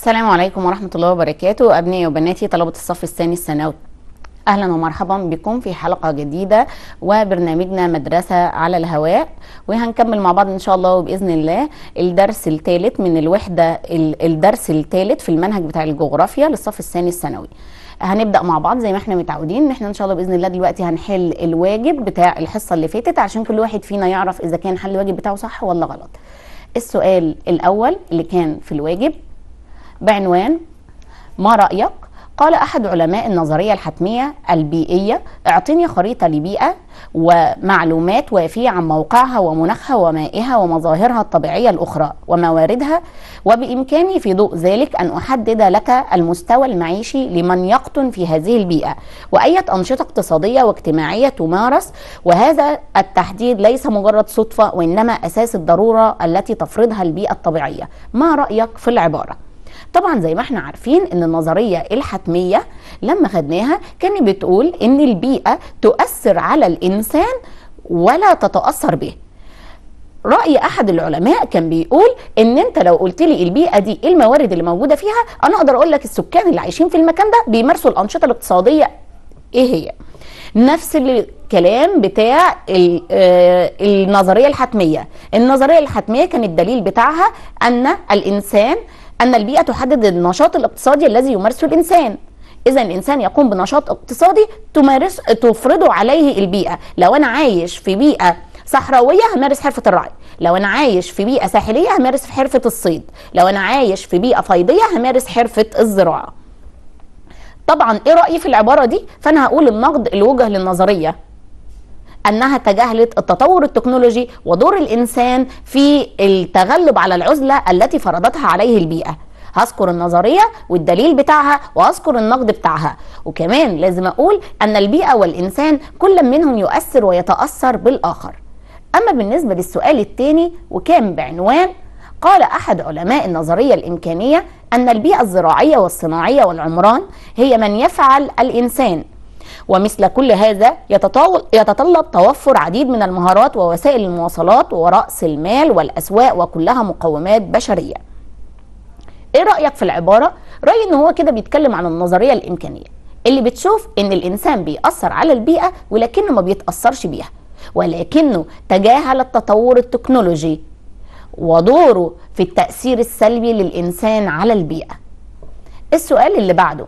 السلام عليكم ورحمة الله وبركاته أبنائي وبناتي طلبة الصف الثاني الثانوي أهلا ومرحبا بكم في حلقة جديدة وبرنامجنا مدرسة على الهواء وهنكمل مع بعض إن شاء الله وبإذن الله الدرس الثالث من الوحدة ال- الدرس الثالث في المنهج بتاع الجغرافيا للصف الثاني الثانوي هنبدا مع بعض زي ما احنا متعودين ان احنا ان شاء الله باذن الله دلوقتي هنحل الواجب بتاع الحصه اللي فاتت عشان كل واحد فينا يعرف اذا كان حل الواجب بتاعه صح ولا غلط السؤال الاول اللي كان في الواجب بعنوان ما رأيك؟ قال أحد علماء النظرية الحتمية البيئية اعطني خريطة لبيئة ومعلومات وافية عن موقعها ومناخها ومائها ومظاهرها الطبيعية الأخرى ومواردها وبإمكاني في ضوء ذلك أن أحدد لك المستوى المعيشي لمن يقطن في هذه البيئة وأية أنشطة اقتصادية واجتماعية تمارس وهذا التحديد ليس مجرد صدفة وإنما أساس الضرورة التي تفرضها البيئة الطبيعية ما رأيك في العبارة؟ طبعا زي ما احنا عارفين ان النظريه الحتميه لما خدناها كانت بتقول ان البيئه تؤثر على الانسان ولا تتاثر به راي احد العلماء كان بيقول ان انت لو قلت لي البيئه دي ايه الموارد اللي موجوده فيها انا اقدر اقول لك السكان اللي عايشين في المكان ده بيمارسوا الانشطه الاقتصاديه ايه هي نفس الكلام بتاع ال- آه، النظريه الحتميه النظريه الحتميه كان الدليل بتاعها ان الانسان ان البيئه تحدد النشاط الاقتصادي الذي يمارسه الانسان اذا الانسان يقوم بنشاط اقتصادي تمارس تفرضه عليه البيئه لو انا عايش في بيئه صحراويه همارس حرفه الرعي لو انا عايش في بيئه ساحليه همارس حرفه الصيد لو انا عايش في بيئه فيضيه همارس حرفه الزراعه طبعا ايه رايي في العباره دي فانا هقول النقد الوجه للنظريه انها تجاهلت التطور التكنولوجي ودور الانسان في التغلب على العزله التي فرضتها عليه البيئه هذكر النظريه والدليل بتاعها وهذكر النقد بتاعها وكمان لازم اقول ان البيئه والانسان كل منهم يؤثر ويتاثر بالاخر اما بالنسبه للسؤال الثاني وكان بعنوان قال احد علماء النظريه الامكانيه ان البيئه الزراعيه والصناعيه والعمران هي من يفعل الانسان ومثل كل هذا يتطاول يتطلب توفر عديد من المهارات ووسائل المواصلات ورأس المال والأسواق وكلها مقومات بشرية ايه رأيك في العبارة؟ رأيي ان هو كده بيتكلم عن النظرية الإمكانية اللي بتشوف ان الإنسان بيأثر على البيئة ولكنه ما بيتأثرش بيها ولكنه تجاهل التطور التكنولوجي ودوره في التأثير السلبي للإنسان على البيئة السؤال اللي بعده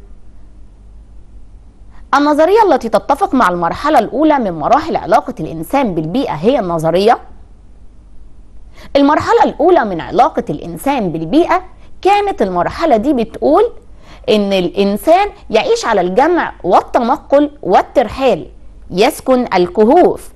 النظرية التي تتفق مع المرحلة الأولى من مراحل علاقة الإنسان بالبيئة هي النظرية المرحلة الأولى من علاقة الإنسان بالبيئة كانت المرحلة دي بتقول إن الإنسان يعيش على الجمع والتنقل والترحال يسكن الكهوف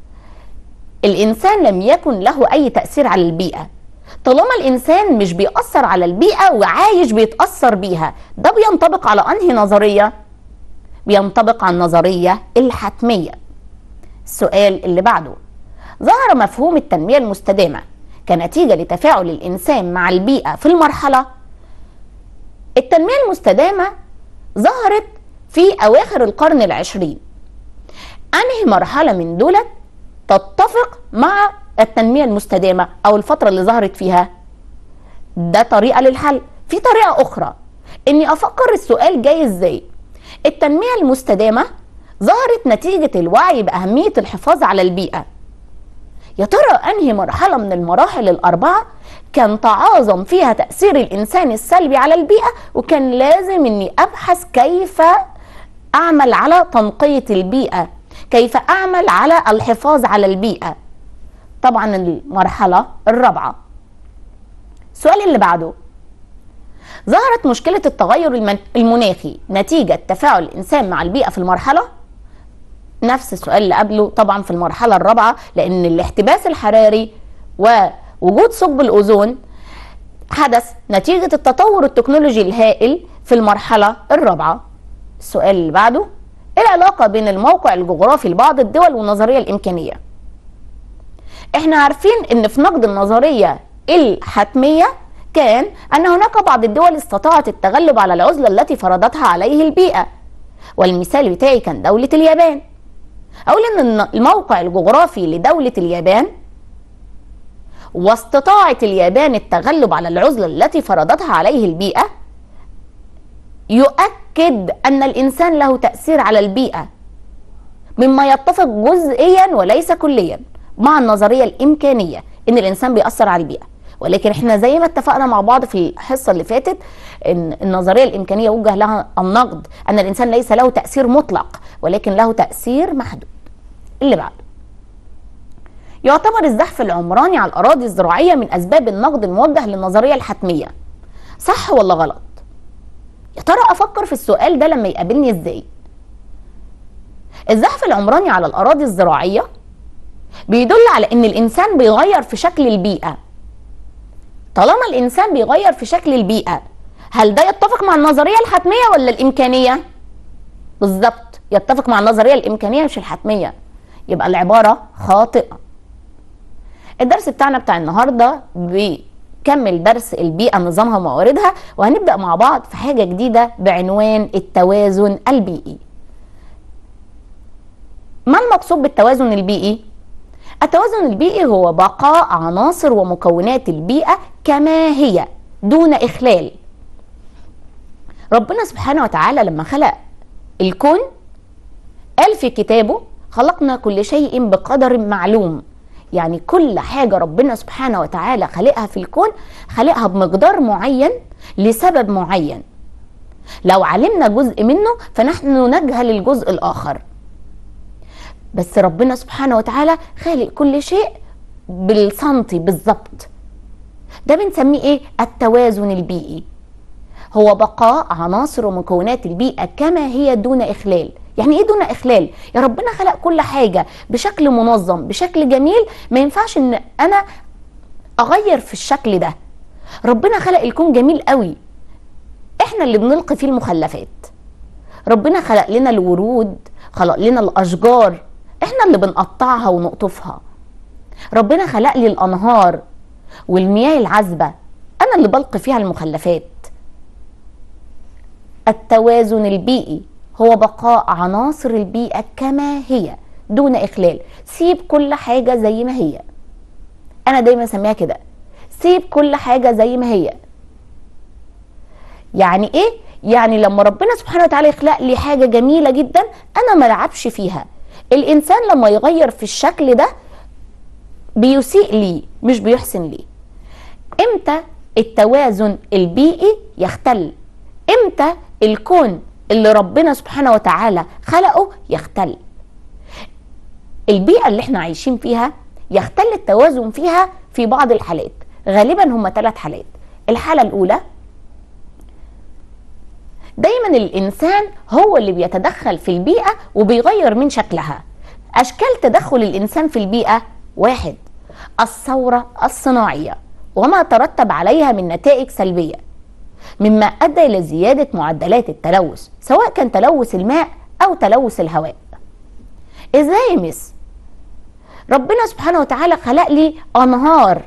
الإنسان لم يكن له أي تأثير على البيئة طالما الإنسان مش بيأثر على البيئة وعايش بيتأثر بيها ده بينطبق على أنهي نظرية؟ بينطبق على النظرية الحتمية السؤال اللي بعده ظهر مفهوم التنمية المستدامة كنتيجة لتفاعل الإنسان مع البيئة في المرحلة التنمية المستدامة ظهرت في أواخر القرن العشرين أنهي مرحلة من دولت تتفق مع التنمية المستدامة أو الفترة اللي ظهرت فيها ده طريقة للحل في طريقة أخرى إني أفكر السؤال جاي إزاي التنمية المستدامة ظهرت نتيجة الوعي بأهمية الحفاظ على البيئة يا ترى أنهي مرحلة من المراحل الأربعة كان تعاظم فيها تأثير الإنسان السلبي على البيئة وكان لازم أني أبحث كيف أعمل على تنقية البيئة كيف أعمل على الحفاظ على البيئة طبعا المرحلة الرابعة السؤال اللي بعده ظهرت مشكلة التغير المن- المناخي نتيجة تفاعل الإنسان مع البيئة في المرحلة نفس السؤال اللي قبله طبعا في المرحلة الرابعة لأن الاحتباس الحراري ووجود ثقب الأوزون حدث نتيجة التطور التكنولوجي الهائل في المرحلة الرابعة السؤال اللي بعده ايه العلاقة بين الموقع الجغرافي لبعض الدول والنظرية الإمكانية احنا عارفين ان في نقد النظرية الحتمية كان ان هناك بعض الدول استطاعت التغلب على العزلة التي فرضتها عليه البيئة والمثال بتاعي كان دولة اليابان اقول ان الموقع الجغرافي لدولة اليابان واستطاعت اليابان التغلب على العزلة التي فرضتها عليه البيئة يؤكد أن الإنسان له تأثير على البيئة مما يتفق جزئيا وليس كليا مع النظرية الإمكانية إن الإنسان بيأثر على البيئة ولكن احنا زي ما اتفقنا مع بعض في الحصة اللي فاتت ان النظرية الإمكانية وجه لها النقد أن الإنسان ليس له تأثير مطلق ولكن له تأثير محدود اللي بعده يعتبر الزحف العمراني على الأراضي الزراعية من أسباب النقد الموجه للنظرية الحتمية صح ولا غلط؟ يا ترى أفكر في السؤال ده لما يقابلني إزاي؟ الزحف العمراني على الأراضي الزراعية بيدل على إن الإنسان بيغير في شكل البيئة طالما الإنسان بيغير في شكل البيئة هل ده يتفق مع النظرية الحتمية ولا الإمكانية؟ بالظبط يتفق مع النظرية الإمكانية مش الحتمية يبقى العبارة خاطئة الدرس بتاعنا بتاع النهارده بيكمل درس البيئه نظامها ومواردها وهنبدا مع بعض في حاجه جديده بعنوان التوازن البيئي ما المقصود بالتوازن البيئي التوازن البيئي هو بقاء عناصر ومكونات البيئه كما هي دون اخلال ربنا سبحانه وتعالى لما خلق الكون قال في كتابه خلقنا كل شيء بقدر معلوم يعني كل حاجة ربنا سبحانه وتعالى خلقها في الكون خلقها بمقدار معين لسبب معين لو علمنا جزء منه فنحن نجهل الجزء الآخر بس ربنا سبحانه وتعالى خالق كل شيء بالسنتي بالظبط ده بنسميه ايه التوازن البيئي هو بقاء عناصر ومكونات البيئة كما هي دون إخلال يعني ايه دون اخلال يا ربنا خلق كل حاجه بشكل منظم بشكل جميل ما ينفعش ان انا اغير في الشكل ده ربنا خلق الكون جميل قوي احنا اللي بنلقي فيه المخلفات ربنا خلق لنا الورود خلق لنا الاشجار احنا اللي بنقطعها ونقطفها ربنا خلق لي الانهار والمياه العذبه انا اللي بلقي فيها المخلفات التوازن البيئي هو بقاء عناصر البيئة كما هي دون إخلال سيب كل حاجة زي ما هي أنا دايما أسميها كده سيب كل حاجة زي ما هي يعني إيه؟ يعني لما ربنا سبحانه وتعالى يخلق لي حاجة جميلة جدا أنا ما لعبش فيها الإنسان لما يغير في الشكل ده بيسيء لي مش بيحسن لي امتى التوازن البيئي يختل امتى الكون اللي ربنا سبحانه وتعالى خلقه يختل البيئة اللي احنا عايشين فيها يختل التوازن فيها في بعض الحالات غالبا هم ثلاث حالات الحالة الأولى دايما الإنسان هو اللي بيتدخل في البيئة وبيغير من شكلها أشكال تدخل الإنسان في البيئة واحد الثورة الصناعية وما ترتب عليها من نتائج سلبية مما ادى الى زياده معدلات التلوث سواء كان تلوث الماء او تلوث الهواء ازاي يا مس ربنا سبحانه وتعالى خلق لي انهار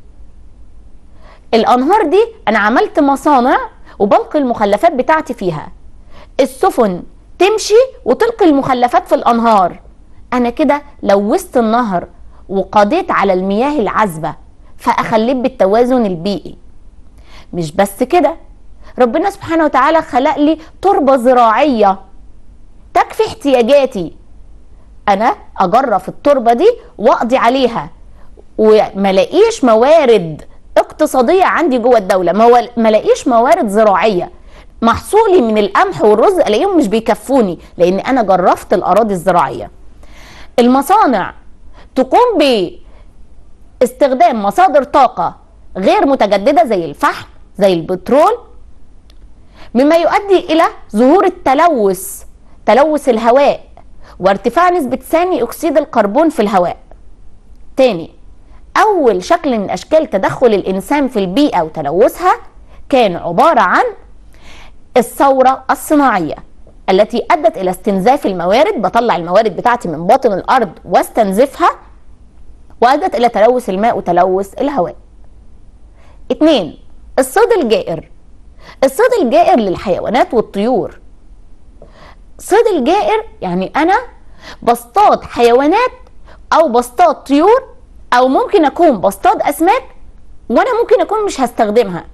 الانهار دي انا عملت مصانع وبلقي المخلفات بتاعتي فيها السفن تمشي وتلقي المخلفات في الانهار انا كده لوثت النهر وقضيت على المياه العذبه فاخليت بالتوازن البيئي مش بس كده ربنا سبحانه وتعالى خلق لي تربة زراعية تكفي احتياجاتي انا اجرف التربة دي واقضي عليها وما لاقيش موارد اقتصادية عندي جوه الدولة ما لاقيش موارد زراعية محصولي من القمح والرز الاقيهم مش بيكفوني لان انا جرفت الاراضي الزراعية المصانع تقوم باستخدام مصادر طاقة غير متجددة زي الفحم زي البترول مما يؤدي الى ظهور التلوث تلوث الهواء وارتفاع نسبة ثاني اكسيد الكربون في الهواء تاني اول شكل من اشكال تدخل الانسان في البيئة وتلوثها كان عبارة عن الثورة الصناعية التي ادت الى استنزاف الموارد بطلع الموارد بتاعتي من باطن الارض واستنزفها وادت الى تلوث الماء وتلوث الهواء اتنين الصيد الجائر الصيد الجائر للحيوانات والطيور صيد الجائر يعني انا بصطاد حيوانات او بصطاد طيور او ممكن اكون بصطاد اسماك وانا ممكن اكون مش هستخدمها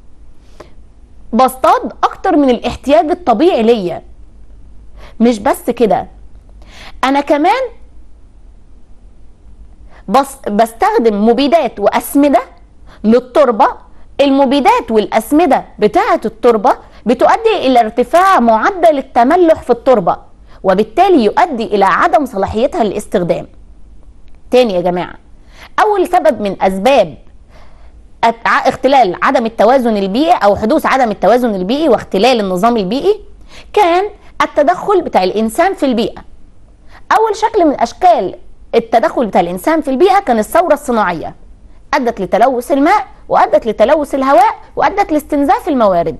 بصطاد اكتر من الاحتياج الطبيعي ليا مش بس كده انا كمان بس بستخدم مبيدات واسمده للتربه المبيدات والاسمده بتاعه التربه بتؤدي الى ارتفاع معدل التملح في التربه وبالتالي يؤدي الى عدم صلاحيتها للاستخدام تاني يا جماعه اول سبب من اسباب اختلال عدم التوازن البيئي او حدوث عدم التوازن البيئي واختلال النظام البيئي كان التدخل بتاع الانسان في البيئه اول شكل من اشكال التدخل بتاع الانسان في البيئه كان الثوره الصناعيه ادت لتلوث الماء وادت لتلوث الهواء وادت لاستنزاف الموارد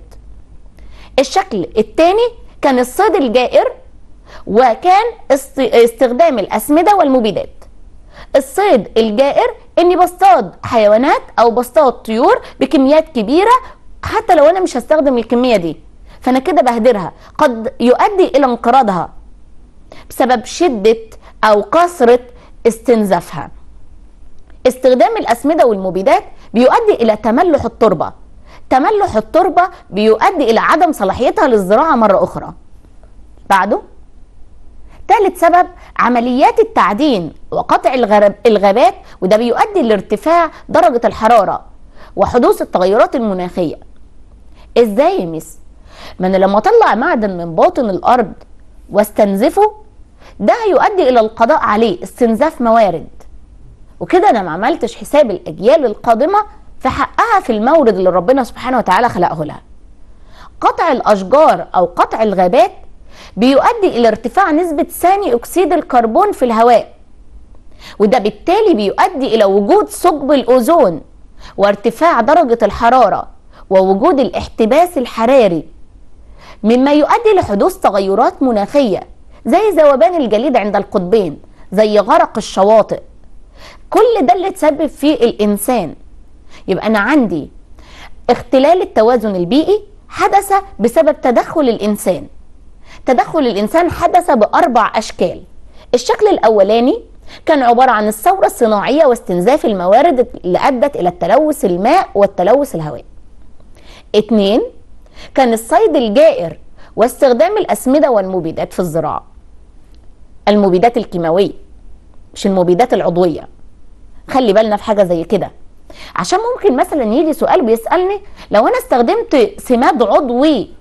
الشكل الثاني كان الصيد الجائر وكان استخدام الاسمده والمبيدات الصيد الجائر اني بصطاد حيوانات او بصطاد طيور بكميات كبيره حتى لو انا مش هستخدم الكميه دي فانا كده بهدرها قد يؤدي الى انقراضها بسبب شده او كثره استنزافها استخدام الاسمده والمبيدات بيؤدي الى تملح التربه تملح التربه بيؤدي الى عدم صلاحيتها للزراعه مره اخرى بعده ثالث سبب عمليات التعدين وقطع الغابات وده بيؤدي لارتفاع درجة الحرارة وحدوث التغيرات المناخية ازاي يا مس ما انا لما اطلع معدن من باطن الارض واستنزفه ده هيؤدي الى القضاء عليه استنزاف موارد وكده انا ما عملتش حساب الاجيال القادمه في حقها في المورد اللي ربنا سبحانه وتعالى خلقه لها قطع الاشجار او قطع الغابات بيؤدي الى ارتفاع نسبه ثاني اكسيد الكربون في الهواء وده بالتالي بيؤدي الى وجود ثقب الاوزون وارتفاع درجه الحراره ووجود الاحتباس الحراري مما يؤدي لحدوث تغيرات مناخيه زي ذوبان الجليد عند القطبين زي غرق الشواطئ كل ده اللي تسبب فيه الانسان يبقى انا عندي اختلال التوازن البيئي حدث بسبب تدخل الانسان تدخل الانسان حدث باربع اشكال الشكل الاولاني كان عباره عن الثوره الصناعيه واستنزاف الموارد اللي ادت الى التلوث الماء والتلوث الهواء اتنين كان الصيد الجائر واستخدام الاسمده والمبيدات في الزراعه المبيدات الكيماويه مش المبيدات العضويه خلي بالنا في حاجه زي كده عشان ممكن مثلا يجي سؤال بيسالني لو انا استخدمت سماد عضوي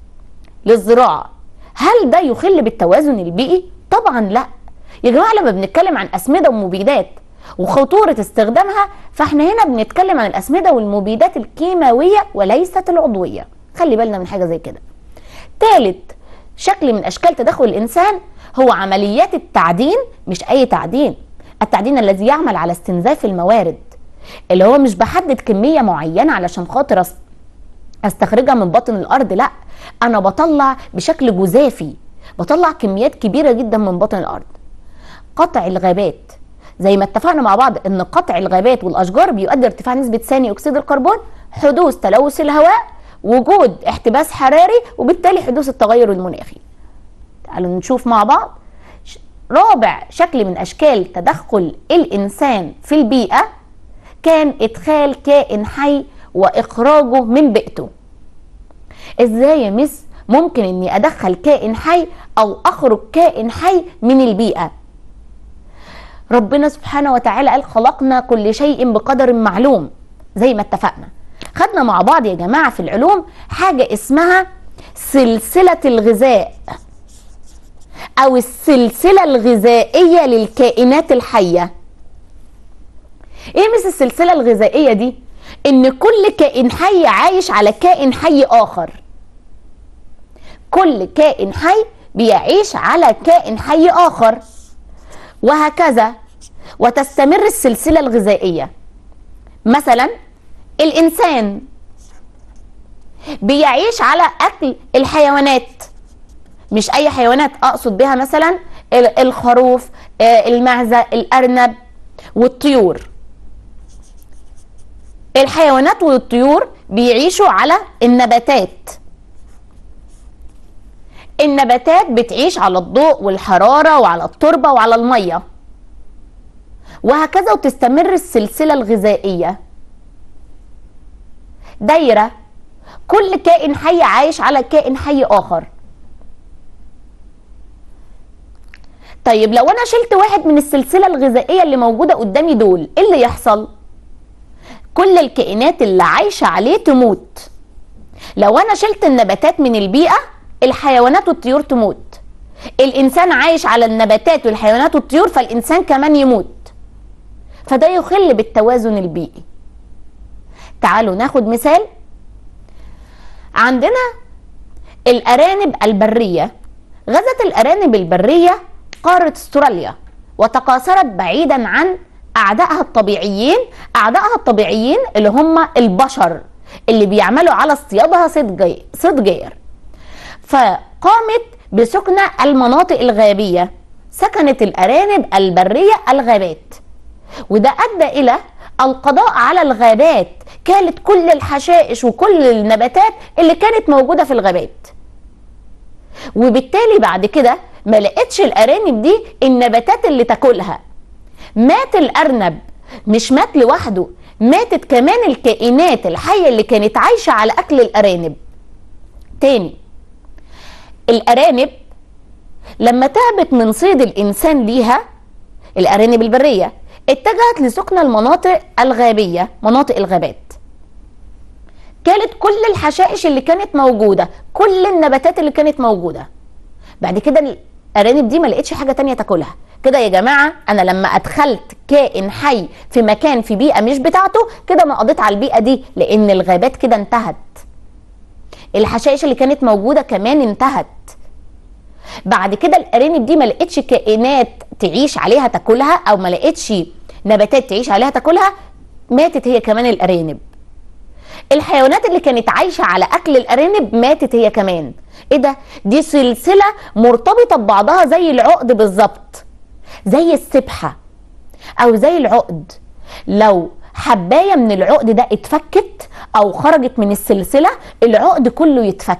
للزراعه هل ده يخل بالتوازن البيئي طبعا لا يا جماعه لما بنتكلم عن اسمده ومبيدات وخطوره استخدامها فاحنا هنا بنتكلم عن الاسمده والمبيدات الكيماويه وليست العضويه خلي بالنا من حاجه زي كده ثالث شكل من اشكال تدخل الانسان هو عمليات التعدين مش اي تعدين التعدين الذي يعمل على استنزاف الموارد اللي هو مش بحدد كميه معينه علشان خاطر استخرجها من باطن الارض لا انا بطلع بشكل جزافي بطلع كميات كبيره جدا من باطن الارض قطع الغابات زي ما اتفقنا مع بعض ان قطع الغابات والاشجار بيؤدي ارتفاع نسبه ثاني اكسيد الكربون حدوث تلوث الهواء وجود احتباس حراري وبالتالي حدوث التغير المناخي تعالوا نشوف مع بعض رابع شكل من اشكال تدخل الانسان في البيئه كان ادخال كائن حي واخراجه من بيئته ازاي يا مس ممكن اني ادخل كائن حي او اخرج كائن حي من البيئه ربنا سبحانه وتعالى قال خلقنا كل شيء بقدر معلوم زي ما اتفقنا خدنا مع بعض يا جماعه في العلوم حاجه اسمها سلسله الغذاء او السلسله الغذائيه للكائنات الحيه ايه مثل السلسله الغذائيه دي ان كل كائن حي عايش على كائن حي اخر كل كائن حي بيعيش على كائن حي اخر وهكذا وتستمر السلسله الغذائيه مثلا الانسان بيعيش على اكل الحيوانات مش اي حيوانات اقصد بها مثلا الخروف المعزه الارنب والطيور الحيوانات والطيور بيعيشوا على النباتات النباتات بتعيش على الضوء والحراره وعلى التربه وعلى الميه وهكذا وتستمر السلسلة الغذائية دايرة كل كائن حي عايش على كائن حي آخر طيب لو أنا شلت واحد من السلسلة الغذائية اللي موجودة قدامي دول إيه اللي يحصل؟ كل الكائنات اللي عايشة عليه تموت لو أنا شلت النباتات من البيئة الحيوانات والطيور تموت الإنسان عايش على النباتات والحيوانات والطيور فالإنسان كمان يموت فده يخل بالتوازن البيئي تعالوا ناخد مثال عندنا الأرانب البرية غزت الأرانب البرية قارة استراليا وتكاثرت بعيدا عن أعدائها الطبيعيين أعدائها الطبيعيين اللي هم البشر اللي بيعملوا على اصطيادها صيد صيد جير فقامت بسكن المناطق الغابية سكنت الأرانب البرية الغابات وده أدى إلى القضاء على الغابات كانت كل الحشائش وكل النباتات اللي كانت موجودة في الغابات وبالتالي بعد كده ما لقيتش الأرانب دي النباتات اللي تاكلها مات الأرنب مش مات لوحده ماتت كمان الكائنات الحية اللي كانت عايشة على أكل الأرانب تاني الأرانب لما تعبت من صيد الإنسان ليها الأرانب البرية اتجهت لسكن المناطق الغابية مناطق الغابات كانت كل الحشائش اللي كانت موجودة كل النباتات اللي كانت موجودة بعد كده الأرانب دي ما لقيتش حاجة تانية تاكلها كده يا جماعة أنا لما أدخلت كائن حي في مكان في بيئة مش بتاعته كده أنا قضيت على البيئة دي لأن الغابات كده انتهت الحشائش اللي كانت موجودة كمان انتهت بعد كده الارانب دي ما لقيتش كائنات تعيش عليها تاكلها او ما لقيتش نباتات تعيش عليها تاكلها ماتت هي كمان الارانب الحيوانات اللي كانت عايشه على اكل الارانب ماتت هي كمان ايه ده دي سلسله مرتبطه ببعضها زي العقد بالظبط زي السبحه او زي العقد لو حبايه من العقد ده اتفكت او خرجت من السلسله العقد كله يتفك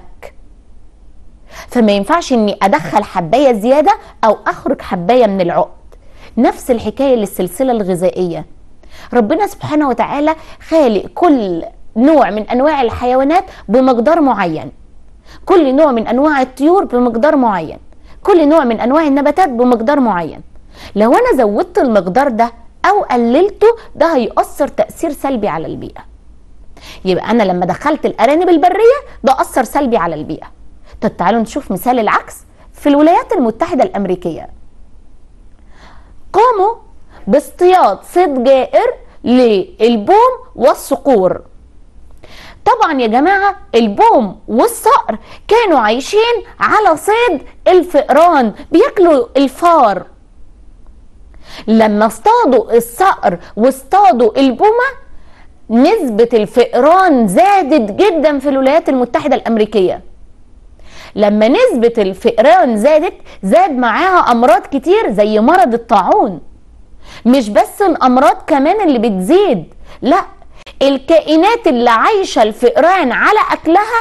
فما ينفعش اني ادخل حبايه زياده او اخرج حبايه من العقد نفس الحكايه للسلسله الغذائيه ربنا سبحانه وتعالى خالق كل نوع من انواع الحيوانات بمقدار معين كل نوع من انواع الطيور بمقدار معين كل نوع من انواع النباتات بمقدار معين لو انا زودت المقدار ده او قللته ده هيأثر تأثير سلبي على البيئة يبقى انا لما دخلت الارانب البرية ده أثر سلبي على البيئة طب تعالوا نشوف مثال العكس في الولايات المتحدة الأمريكية قاموا باصطياد صيد جائر للبوم والصقور طبعا يا جماعة البوم والصقر كانوا عايشين على صيد الفئران بياكلوا الفار لما اصطادوا الصقر واصطادوا البومة نسبة الفئران زادت جدا في الولايات المتحدة الأمريكية لما نسبة الفئران زادت زاد معاها أمراض كتير زي مرض الطاعون مش بس الأمراض كمان اللي بتزيد لا الكائنات اللي عايشة الفئران على أكلها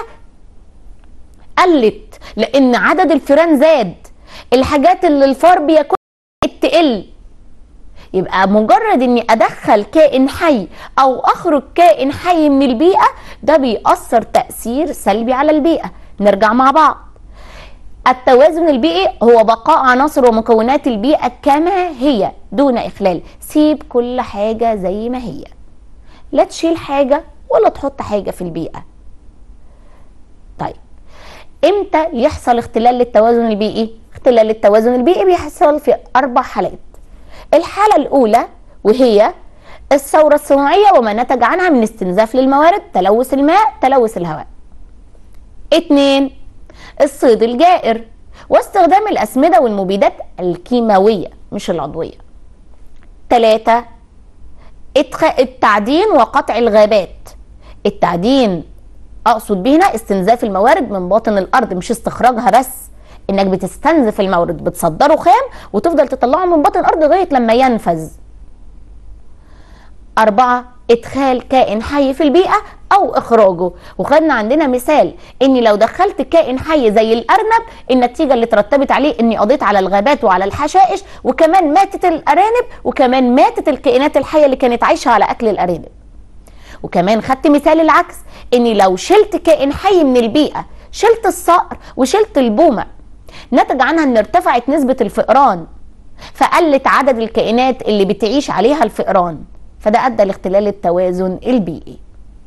قلت لأن عدد الفئران زاد الحاجات اللي الفار بياكلها تقل يبقى مجرد اني ادخل كائن حي او اخرج كائن حي من البيئه ده بيأثر تأثير سلبي على البيئه نرجع مع بعض التوازن البيئي هو بقاء عناصر ومكونات البيئة كما هي دون إخلال سيب كل حاجة زي ما هي لا تشيل حاجة ولا تحط حاجة في البيئة طيب امتى يحصل اختلال للتوازن البيئي اختلال التوازن البيئي بيحصل في اربع حالات الحالة الاولى وهي الثورة الصناعية وما نتج عنها من استنزاف للموارد تلوث الماء تلوث الهواء اتنين الصيد الجائر واستخدام الأسمدة والمبيدات الكيماوية مش العضوية تلاتة التعدين وقطع الغابات التعدين اقصد بيه هنا استنزاف الموارد من باطن الارض مش استخراجها بس انك بتستنزف المورد بتصدره خام وتفضل تطلعه من باطن الارض لغايه لما ينفذ أربعة إدخال كائن حي في البيئة او اخراجه وخدنا عندنا مثال ان لو دخلت كائن حي زي الارنب النتيجه اللي ترتبت عليه اني قضيت على الغابات وعلى الحشائش وكمان ماتت الارانب وكمان ماتت الكائنات الحيه اللي كانت عايشه على اكل الارانب وكمان خدت مثال العكس اني لو شلت كائن حي من البيئه شلت الصقر وشلت البومه نتج عنها ان ارتفعت نسبه الفئران فقلت عدد الكائنات اللي بتعيش عليها الفئران فده ادى لاختلال التوازن البيئي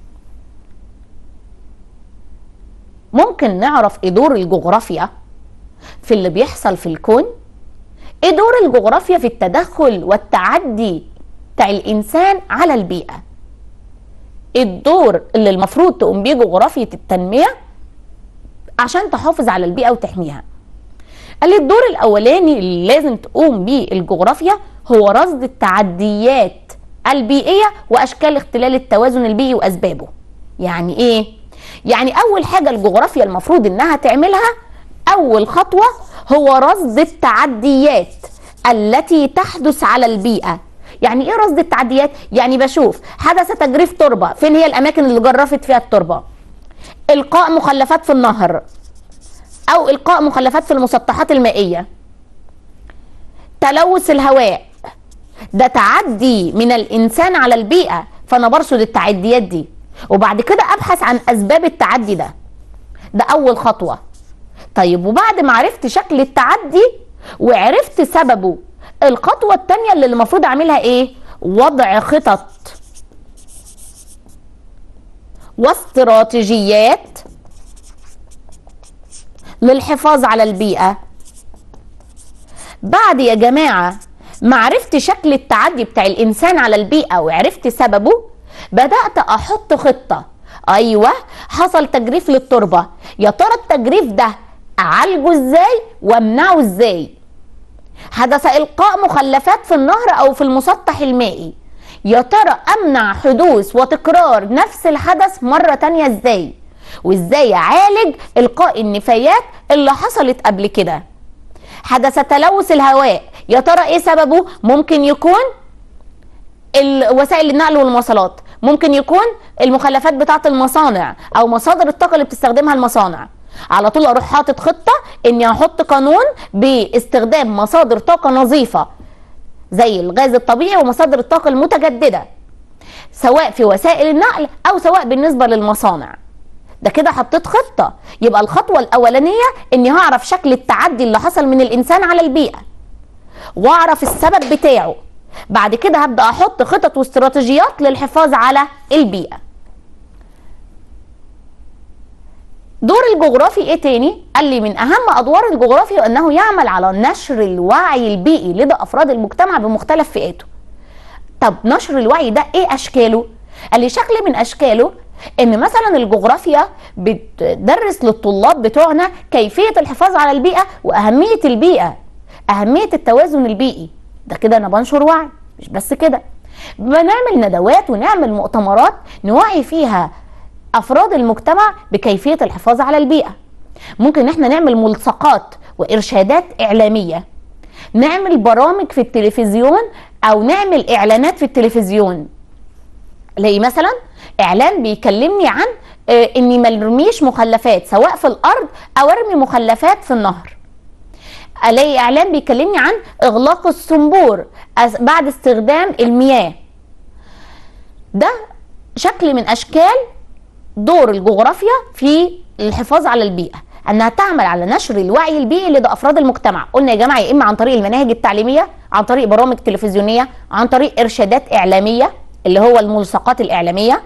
ممكن نعرف ايه دور الجغرافيا في اللي بيحصل في الكون ايه دور الجغرافيا في التدخل والتعدي بتاع الانسان على البيئه ايه الدور اللي المفروض تقوم بيه جغرافيه التنميه عشان تحافظ على البيئه وتحميها قال لي الدور الاولاني اللي لازم تقوم بيه الجغرافيا هو رصد التعديات البيئيه واشكال اختلال التوازن البيئي واسبابه يعني ايه يعني اول حاجه الجغرافيا المفروض انها تعملها اول خطوه هو رصد التعديات التي تحدث على البيئه يعني ايه رصد التعديات يعني بشوف حدث تجريف تربه فين هي الاماكن اللي جرفت فيها التربه القاء مخلفات في النهر او القاء مخلفات في المسطحات المائيه تلوث الهواء ده تعدي من الانسان على البيئه فانا برصد التعديات دي وبعد كده ابحث عن اسباب التعدي ده ده اول خطوه طيب وبعد ما عرفت شكل التعدي وعرفت سببه الخطوه الثانيه اللي المفروض اعملها ايه وضع خطط واستراتيجيات للحفاظ على البيئه بعد يا جماعه ما عرفت شكل التعدي بتاع الانسان على البيئه وعرفت سببه بدات احط خطه ايوه حصل تجريف للتربه يا ترى التجريف ده اعالجه ازاي وامنعه ازاي حدث القاء مخلفات في النهر او في المسطح المائي يا ترى امنع حدوث وتكرار نفس الحدث مره تانية ازاي وازاي اعالج القاء النفايات اللي حصلت قبل كده حدث تلوث الهواء يا ترى ايه سببه ممكن يكون وسائل النقل والمواصلات ممكن يكون المخلفات بتاعه المصانع او مصادر الطاقه اللي بتستخدمها المصانع على طول اروح حاطط خطه اني احط قانون باستخدام مصادر طاقه نظيفه زي الغاز الطبيعي ومصادر الطاقه المتجدده سواء في وسائل النقل او سواء بالنسبه للمصانع ده كده حطيت خطه يبقى الخطوه الاولانيه اني هعرف شكل التعدي اللي حصل من الانسان على البيئه واعرف السبب بتاعه بعد كده هبدا احط خطط واستراتيجيات للحفاظ على البيئه دور الجغرافي ايه تاني قال لي من اهم ادوار الجغرافي انه يعمل على نشر الوعي البيئي لدى افراد المجتمع بمختلف فئاته طب نشر الوعي ده ايه اشكاله قال لي شكل من اشكاله ان مثلا الجغرافيا بتدرس للطلاب بتوعنا كيفيه الحفاظ على البيئه واهميه البيئه اهميه التوازن البيئي ده كده انا بنشر وعي مش بس كده بنعمل ندوات ونعمل مؤتمرات نوعي فيها افراد المجتمع بكيفيه الحفاظ على البيئه ممكن ان احنا نعمل ملصقات وارشادات اعلاميه نعمل برامج في التلفزيون او نعمل اعلانات في التلفزيون زي مثلا اعلان بيكلمني عن آه اني ما ارميش مخلفات سواء في الارض او ارمي مخلفات في النهر الاقي اعلان بيكلمني عن اغلاق الصنبور بعد استخدام المياه ده شكل من اشكال دور الجغرافيا في الحفاظ على البيئه انها تعمل على نشر الوعي البيئي لدى افراد المجتمع قلنا يا جماعه يا اما عن طريق المناهج التعليميه عن طريق برامج تلفزيونيه عن طريق ارشادات اعلاميه اللي هو الملصقات الاعلاميه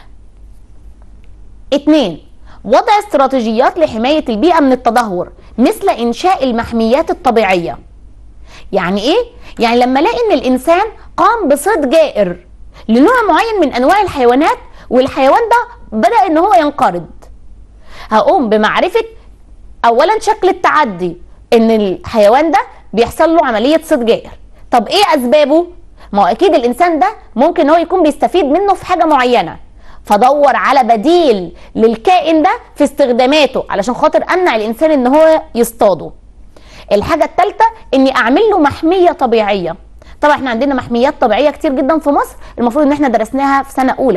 اتنين وضع استراتيجيات لحمايه البيئه من التدهور مثل انشاء المحميات الطبيعيه يعني ايه يعني لما الاقي ان الانسان قام بصيد جائر لنوع معين من انواع الحيوانات والحيوان ده بدا ان هو ينقرض هقوم بمعرفه اولا شكل التعدي ان الحيوان ده بيحصل له عمليه صيد جائر طب ايه اسبابه ما هو اكيد الانسان ده ممكن هو يكون بيستفيد منه في حاجه معينه فدور على بديل للكائن ده في استخداماته علشان خاطر امنع الانسان ان هو يصطاده الحاجه الثالثه اني اعمل له محميه طبيعيه طبعا احنا عندنا محميات طبيعيه كتير جدا في مصر المفروض ان احنا درسناها في سنه اولى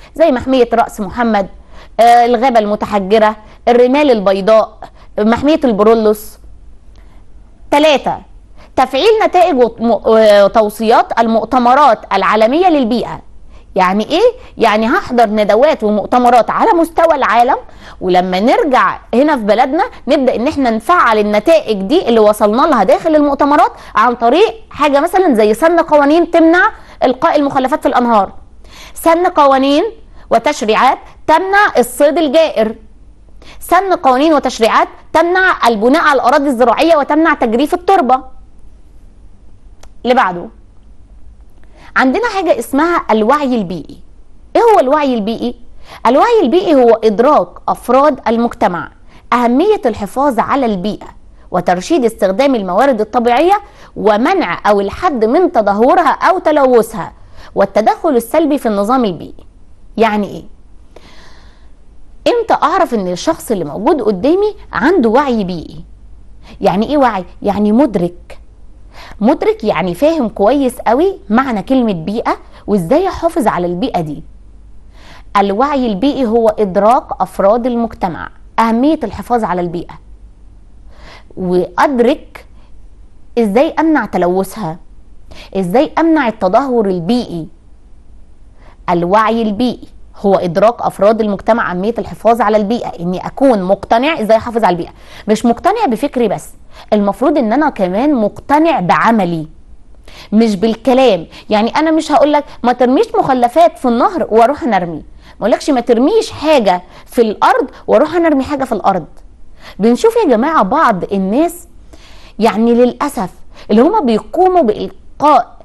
زي محميه راس محمد آه، الغابه المتحجره الرمال البيضاء محميه البرولوس ثلاثة تفعيل نتائج وتوصيات المؤتمرات العالمية للبيئة يعني ايه يعني هحضر ندوات ومؤتمرات على مستوى العالم ولما نرجع هنا في بلدنا نبدا ان احنا نفعل النتائج دي اللي وصلنا لها داخل المؤتمرات عن طريق حاجه مثلا زي سن قوانين تمنع القاء المخلفات في الانهار سن قوانين وتشريعات تمنع الصيد الجائر سن قوانين وتشريعات تمنع البناء على الاراضي الزراعيه وتمنع تجريف التربه اللي بعده عندنا حاجه اسمها الوعي البيئي ايه هو الوعي البيئي الوعي البيئي هو ادراك افراد المجتمع اهميه الحفاظ على البيئه وترشيد استخدام الموارد الطبيعيه ومنع او الحد من تدهورها او تلوثها والتدخل السلبي في النظام البيئي يعني ايه امتى اعرف ان الشخص اللي موجود قدامي عنده وعي بيئي يعني ايه وعي يعني مدرك مدرك يعني فاهم كويس قوي معنى كلمه بيئه وازاي احافظ على البيئه دي الوعي البيئي هو ادراك افراد المجتمع اهميه الحفاظ على البيئه وادرك ازاي امنع تلوثها ازاي امنع التدهور البيئي الوعي البيئي هو ادراك افراد المجتمع اهميه الحفاظ على البيئه اني اكون مقتنع ازاي احافظ على البيئه مش مقتنع بفكري بس المفروض ان انا كمان مقتنع بعملي مش بالكلام يعني انا مش هقول لك ما ترميش مخلفات في النهر واروح نرمي ما اقولكش ما ترميش حاجه في الارض واروح نرمي حاجه في الارض بنشوف يا جماعه بعض الناس يعني للاسف اللي هما بيقوموا بالقاء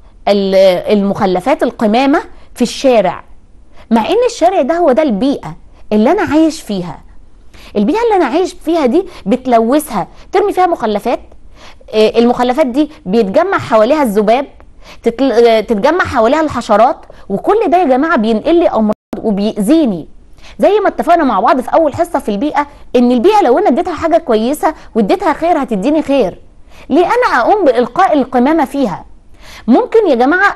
المخلفات القمامه في الشارع مع ان الشارع ده هو ده البيئه اللي انا عايش فيها البيئه اللي انا عايش فيها دي بتلوثها ترمي فيها مخلفات آه، المخلفات دي بيتجمع حواليها الذباب آه، تتجمع حواليها الحشرات وكل ده يا جماعه بينقل لي امراض وبيأذيني زي ما اتفقنا مع بعض في اول حصه في البيئه ان البيئه لو انا اديتها حاجه كويسه واديتها خير هتديني خير ليه انا اقوم بالقاء القمامه فيها ممكن يا جماعه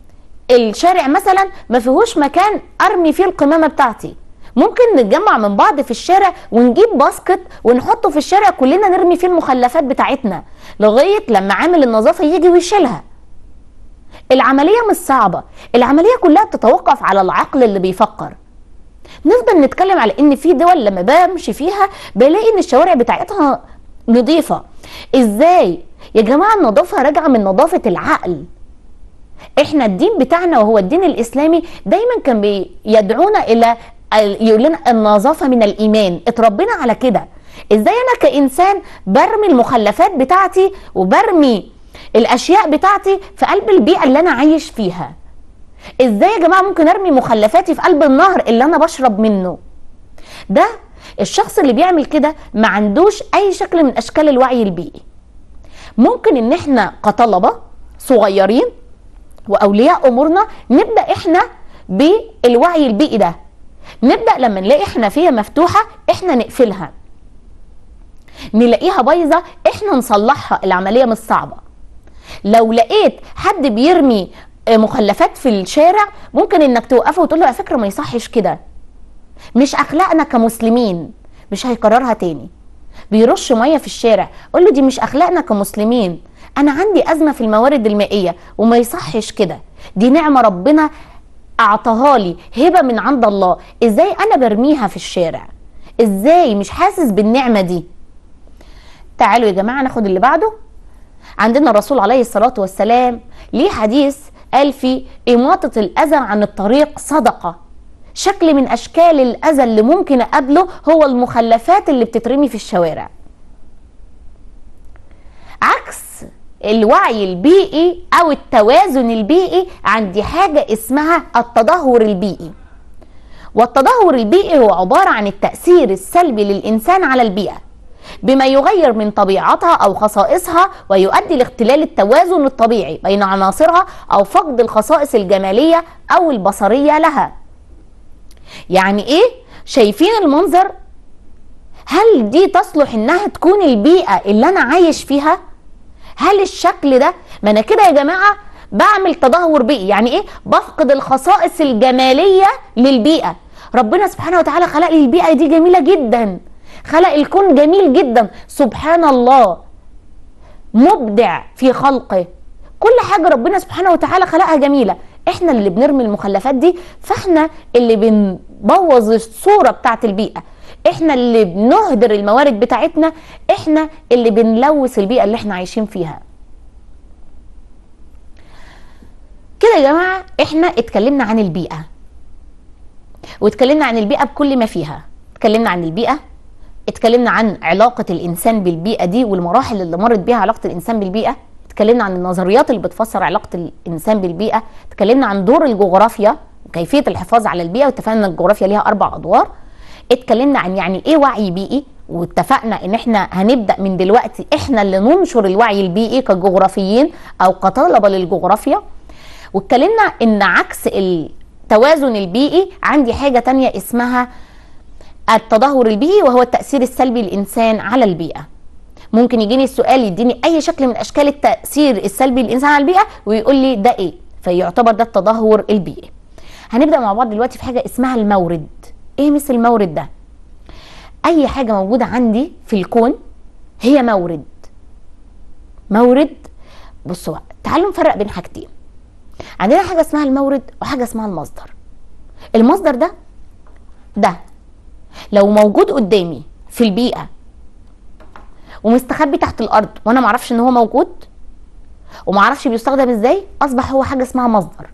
الشارع مثلا ما فيهوش مكان ارمي فيه القمامه بتاعتي ممكن نتجمع من بعض في الشارع ونجيب باسكت ونحطه في الشارع كلنا نرمي فيه المخلفات بتاعتنا لغايه لما عامل النظافه يجي ويشيلها العمليه مش صعبه العمليه كلها بتتوقف على العقل اللي بيفكر نفضل نتكلم على ان في دول لما بمشي فيها بلاقي ان الشوارع بتاعتها نظيفه ازاي يا جماعه النظافه راجعه من نظافه العقل احنا الدين بتاعنا وهو الدين الاسلامي دايما كان بيدعونا الى يقول لنا النظافه من الايمان اتربينا على كده ازاي انا كانسان برمي المخلفات بتاعتي وبرمي الاشياء بتاعتي في قلب البيئه اللي انا عايش فيها ازاي يا جماعه ممكن ارمي مخلفاتي في قلب النهر اللي انا بشرب منه ده الشخص اللي بيعمل كده ما عندوش اي شكل من اشكال الوعي البيئي ممكن ان احنا كطلبه صغيرين واولياء امورنا نبدا احنا بالوعي البيئي ده نبدا لما نلاقي حنفيه مفتوحه احنا نقفلها نلاقيها بايظه احنا نصلحها العمليه مش صعبه لو لقيت حد بيرمي مخلفات في الشارع ممكن انك توقفه وتقول له على فكره ما يصحش كده مش اخلاقنا كمسلمين مش هيكررها تاني بيرش ميه في الشارع قول له دي مش اخلاقنا كمسلمين انا عندي ازمه في الموارد المائيه وما يصحش كده دي نعمه ربنا اعطاها لي هبه من عند الله ازاي انا برميها في الشارع ازاي مش حاسس بالنعمه دي تعالوا يا جماعه ناخد اللي بعده عندنا الرسول عليه الصلاه والسلام ليه حديث قال فيه اماطه الاذى عن الطريق صدقه شكل من اشكال الاذى اللي ممكن اقابله هو المخلفات اللي بتترمي في الشوارع عكس الوعي البيئي او التوازن البيئي عندي حاجه اسمها التدهور البيئي والتدهور البيئي هو عباره عن التاثير السلبي للانسان على البيئه بما يغير من طبيعتها او خصائصها ويؤدي لاختلال التوازن الطبيعي بين عناصرها او فقد الخصائص الجماليه او البصريه لها يعني ايه شايفين المنظر هل دي تصلح انها تكون البيئه اللي انا عايش فيها هل الشكل ده ما انا كده يا جماعه بعمل تدهور بيئي يعني ايه بفقد الخصائص الجماليه للبيئه ربنا سبحانه وتعالى خلق لي البيئه دي جميله جدا خلق الكون جميل جدا سبحان الله مبدع في خلقه كل حاجه ربنا سبحانه وتعالى خلقها جميله احنا اللي بنرمي المخلفات دي فاحنا اللي بنبوظ الصوره بتاعت البيئه احنا اللي بنهدر الموارد بتاعتنا احنا اللي بنلوث البيئه اللي احنا عايشين فيها كده يا جماعه احنا اتكلمنا عن البيئه واتكلمنا عن البيئه بكل ما فيها اتكلمنا عن البيئه اتكلمنا عن علاقه الانسان بالبيئه دي والمراحل اللي مرت بيها علاقه الانسان بالبيئه اتكلمنا عن النظريات اللي بتفسر علاقه الانسان بالبيئه اتكلمنا عن دور الجغرافيا وكيفيه الحفاظ على البيئه واتفقنا ان الجغرافيا ليها اربع ادوار اتكلمنا عن يعني ايه وعي بيئي واتفقنا ان احنا هنبدا من دلوقتي احنا اللي ننشر الوعي البيئي كجغرافيين او كطلبه للجغرافيا واتكلمنا ان عكس التوازن البيئي عندي حاجه تانية اسمها التدهور البيئي وهو التاثير السلبي للانسان على البيئه ممكن يجيني السؤال يديني اي شكل من اشكال التاثير السلبي للانسان على البيئه ويقول لي ده ايه فيعتبر ده التدهور البيئي هنبدا مع بعض دلوقتي في حاجه اسمها المورد ايه مثل المورد ده اي حاجه موجوده عندي في الكون هي مورد مورد بصوا بقى تعالوا نفرق بين حاجتين عندنا حاجه اسمها المورد وحاجه اسمها المصدر المصدر ده ده لو موجود قدامي في البيئه ومستخبي تحت الارض وانا معرفش ان هو موجود ومعرفش بيستخدم ازاي اصبح هو حاجه اسمها مصدر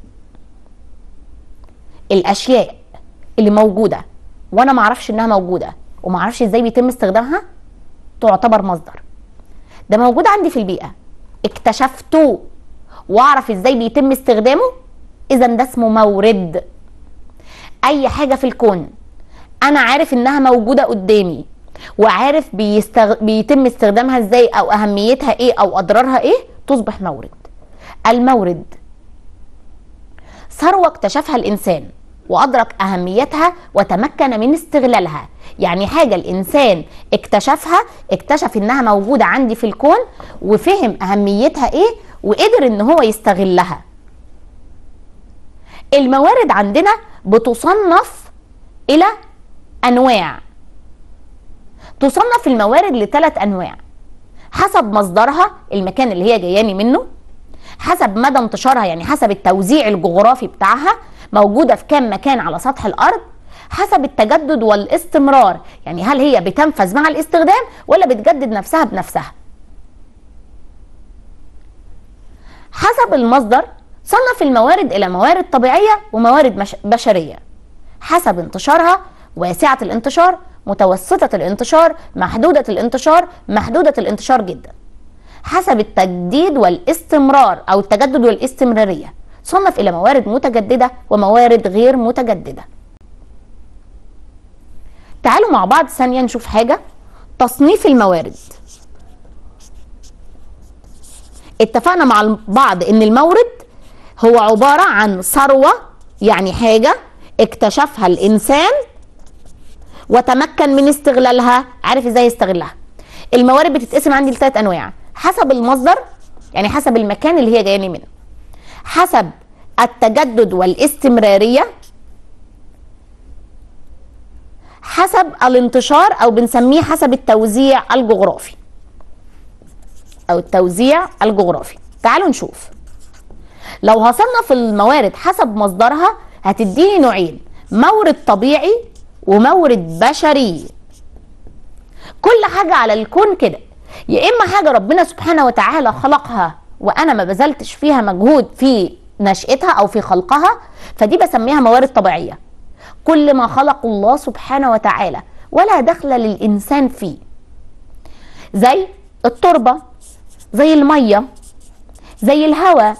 الاشياء اللي موجوده وانا معرفش انها موجوده ومعرفش ازاي بيتم استخدامها تعتبر مصدر ده موجود عندي في البيئه اكتشفته واعرف ازاي بيتم استخدامه اذا ده اسمه مورد اي حاجه في الكون انا عارف انها موجوده قدامي وعارف بيستغ... بيتم استخدامها ازاي او اهميتها ايه او اضرارها ايه تصبح مورد المورد ثروه اكتشفها الانسان وادرك اهميتها وتمكن من استغلالها يعني حاجه الانسان اكتشفها اكتشف انها موجوده عندي في الكون وفهم اهميتها ايه وقدر ان هو يستغلها الموارد عندنا بتصنف الى انواع تصنف الموارد لثلاث انواع حسب مصدرها المكان اللي هي جاياني منه حسب مدى انتشارها يعني حسب التوزيع الجغرافي بتاعها موجوده في كام مكان على سطح الارض حسب التجدد والاستمرار يعني هل هي بتنفذ مع الاستخدام ولا بتجدد نفسها بنفسها حسب المصدر صنف الموارد الى موارد طبيعيه وموارد مش بشريه حسب انتشارها واسعه الانتشار متوسطه الانتشار محدوده الانتشار محدوده الانتشار جدا حسب التجديد والاستمرار او التجدد والاستمراريه صنف الى موارد متجدده وموارد غير متجدده تعالوا مع بعض ثانيه نشوف حاجه تصنيف الموارد اتفقنا مع بعض ان المورد هو عباره عن ثروه يعني حاجه اكتشفها الانسان وتمكن من استغلالها عارف ازاي يستغلها الموارد بتتقسم عندي لثلاث انواع حسب المصدر يعني حسب المكان اللي هي جاياني منه حسب التجدد والاستمراريه حسب الانتشار او بنسميه حسب التوزيع الجغرافي او التوزيع الجغرافي تعالوا نشوف لو هصنف الموارد حسب مصدرها هتديني نوعين مورد طبيعي ومورد بشري كل حاجة على الكون كده يا إما حاجة ربنا سبحانه وتعالى خلقها وأنا ما بذلتش فيها مجهود في نشأتها أو في خلقها فدي بسميها موارد طبيعية كل ما خلق الله سبحانه وتعالى ولا دخل للإنسان فيه زي التربة زي المية زي الهواء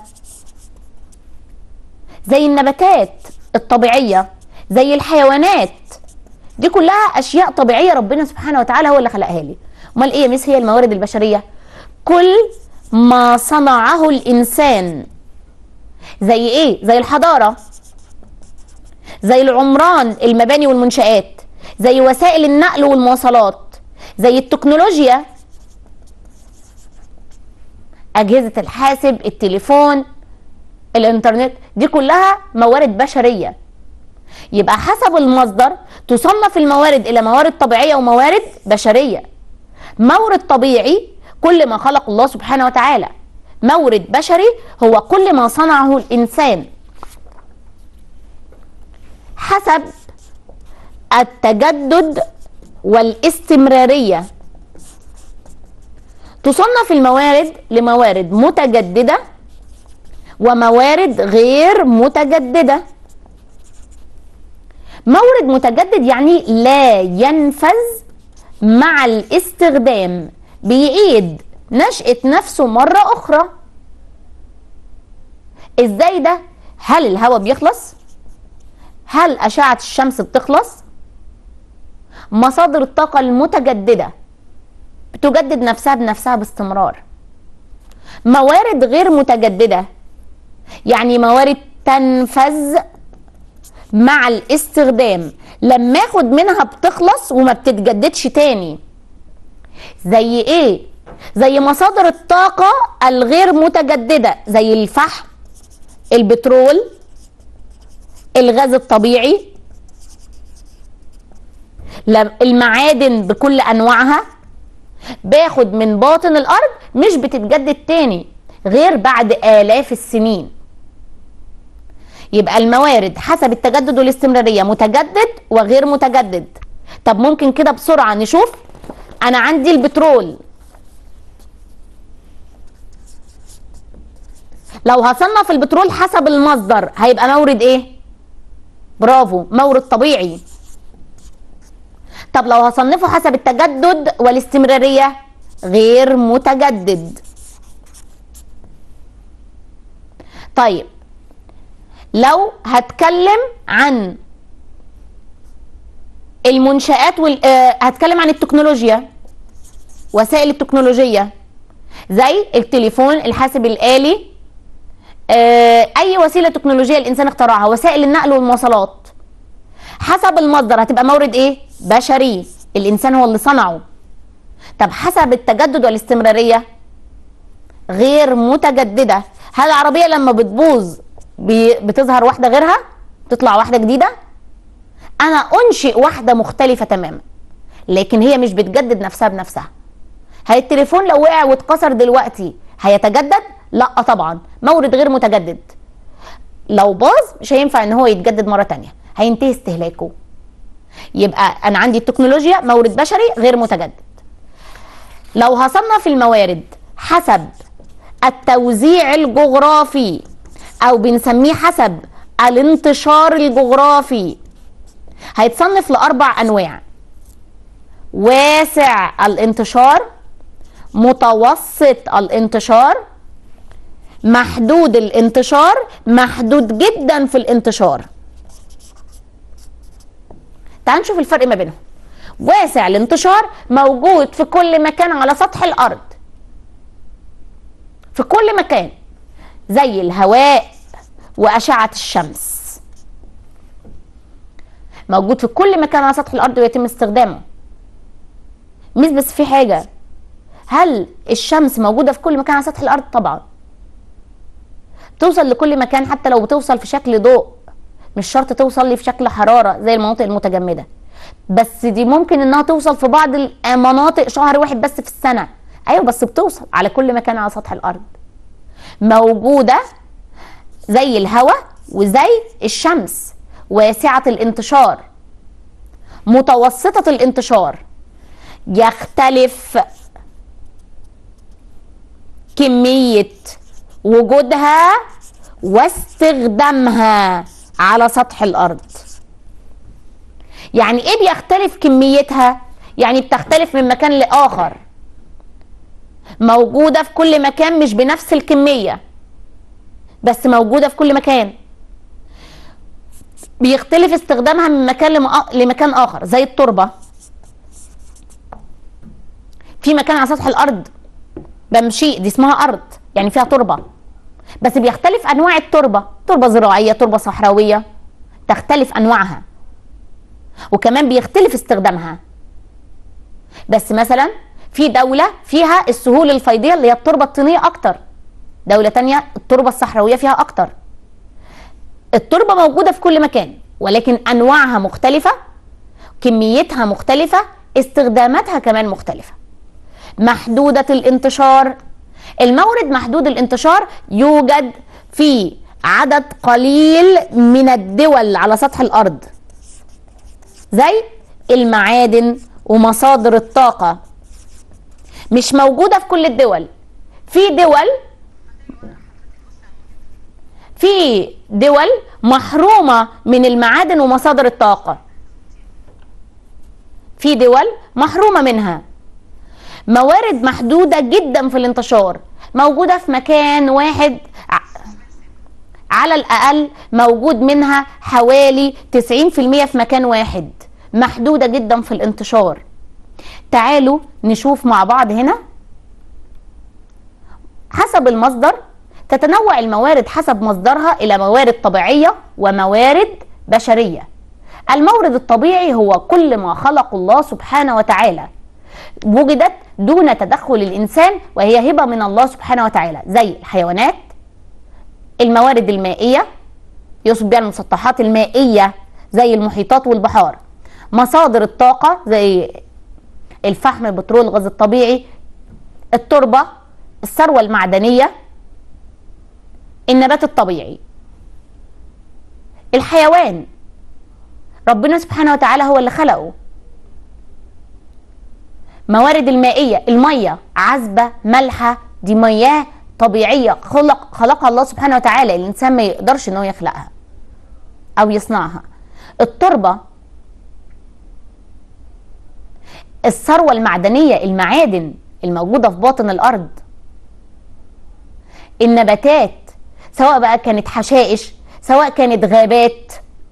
زي النباتات الطبيعية زي الحيوانات دي كلها اشياء طبيعيه ربنا سبحانه وتعالى هو اللي خلقها لي امال ايه مس هي الموارد البشريه كل ما صنعه الانسان زي ايه زي الحضاره زي العمران المباني والمنشآت زي وسائل النقل والمواصلات زي التكنولوجيا أجهزة الحاسب التليفون الانترنت دي كلها موارد بشريه يبقى حسب المصدر تصنف الموارد الى موارد طبيعيه وموارد بشريه مورد طبيعي كل ما خلق الله سبحانه وتعالى مورد بشري هو كل ما صنعه الانسان حسب التجدد والاستمراريه تصنف الموارد لموارد متجدده وموارد غير متجدده مورد متجدد يعني لا ينفذ مع الاستخدام بيعيد نشأة نفسه مرة أخرى إزاي ده؟ هل الهواء بيخلص؟ هل أشعة الشمس بتخلص؟ مصادر الطاقة المتجددة بتجدد نفسها بنفسها باستمرار موارد غير متجددة يعني موارد تنفذ مع الاستخدام لما اخد منها بتخلص وما بتتجددش تاني زي ايه زي مصادر الطاقة الغير متجددة زي الفحم البترول الغاز الطبيعي المعادن بكل انواعها باخد من باطن الارض مش بتتجدد تاني غير بعد الاف السنين يبقى الموارد حسب التجدد والاستمراريه متجدد وغير متجدد طب ممكن كده بسرعه نشوف انا عندي البترول لو هصنف البترول حسب المصدر هيبقى مورد ايه برافو مورد طبيعي طب لو هصنفه حسب التجدد والاستمراريه غير متجدد طيب لو هتكلم عن المنشآت وال... آه هتكلم عن التكنولوجيا وسائل التكنولوجية زي التليفون الحاسب الآلي آه أي وسيلة تكنولوجية الإنسان اخترعها وسائل النقل والمواصلات حسب المصدر هتبقى مورد إيه؟ بشري الإنسان هو اللي صنعه طب حسب التجدد والاستمرارية غير متجددة هل العربية لما بتبوظ بتظهر واحدة غيرها تطلع واحدة جديدة أنا أنشئ واحدة مختلفة تماما لكن هي مش بتجدد نفسها بنفسها هي التليفون لو وقع واتكسر دلوقتي هيتجدد لا طبعا مورد غير متجدد لو باظ مش هينفع ان هو يتجدد مرة تانية هينتهي استهلاكه يبقى انا عندي التكنولوجيا مورد بشري غير متجدد لو هصنف الموارد حسب التوزيع الجغرافي او بنسميه حسب الانتشار الجغرافي هيتصنف لاربع انواع واسع الانتشار متوسط الانتشار محدود الانتشار محدود جدا في الانتشار تعال نشوف الفرق ما بينهم واسع الانتشار موجود في كل مكان على سطح الارض في كل مكان زي الهواء واشعه الشمس موجود في كل مكان على سطح الارض ويتم استخدامه مش بس في حاجه هل الشمس موجوده في كل مكان على سطح الارض طبعا توصل لكل مكان حتى لو بتوصل في شكل ضوء مش شرط توصل لي في شكل حراره زي المناطق المتجمده بس دي ممكن انها توصل في بعض المناطق شهر واحد بس في السنه ايوه بس بتوصل على كل مكان على سطح الارض موجوده زي الهواء وزي الشمس واسعه الانتشار متوسطه الانتشار يختلف كميه وجودها واستخدامها على سطح الارض يعني ايه بيختلف كميتها يعني بتختلف من مكان لاخر موجوده في كل مكان مش بنفس الكميه بس موجوده في كل مكان بيختلف استخدامها من مكان لمكان اخر زي التربه في مكان على سطح الارض بمشي دي اسمها ارض يعني فيها تربه بس بيختلف انواع التربه تربه زراعيه تربه صحراويه تختلف انواعها وكمان بيختلف استخدامها بس مثلا في دولة فيها السهول الفيضية اللي هي التربة الطينية أكتر دولة تانية التربة الصحراوية فيها أكتر التربه موجوده في كل مكان ولكن انواعها مختلفه كميتها مختلفه استخداماتها كمان مختلفه محدوده الانتشار المورد محدود الانتشار يوجد في عدد قليل من الدول على سطح الارض زي المعادن ومصادر الطاقه مش موجوده في كل الدول في دول في دول محرومه من المعادن ومصادر الطاقه في دول محرومه منها موارد محدوده جدا في الانتشار موجوده في مكان واحد على الاقل موجود منها حوالي 90% في مكان واحد محدوده جدا في الانتشار تعالوا نشوف مع بعض هنا حسب المصدر تتنوع الموارد حسب مصدرها الى موارد طبيعيه وموارد بشريه المورد الطبيعي هو كل ما خلق الله سبحانه وتعالى وجدت دون تدخل الانسان وهي هبه من الله سبحانه وتعالى زي الحيوانات الموارد المائيه يقصد بها المسطحات المائيه زي المحيطات والبحار مصادر الطاقه زي الفحم البترول الغاز الطبيعي التربه الثروه المعدنيه النبات الطبيعي الحيوان ربنا سبحانه وتعالى هو اللي خلقه موارد المائية المية عذبة مالحة دي مياه طبيعية خلق خلقها الله سبحانه وتعالى الإنسان ما يقدرش إنه يخلقها أو يصنعها التربة الثروة المعدنية المعادن الموجودة في باطن الأرض النباتات سواء بقى كانت حشائش سواء كانت غابات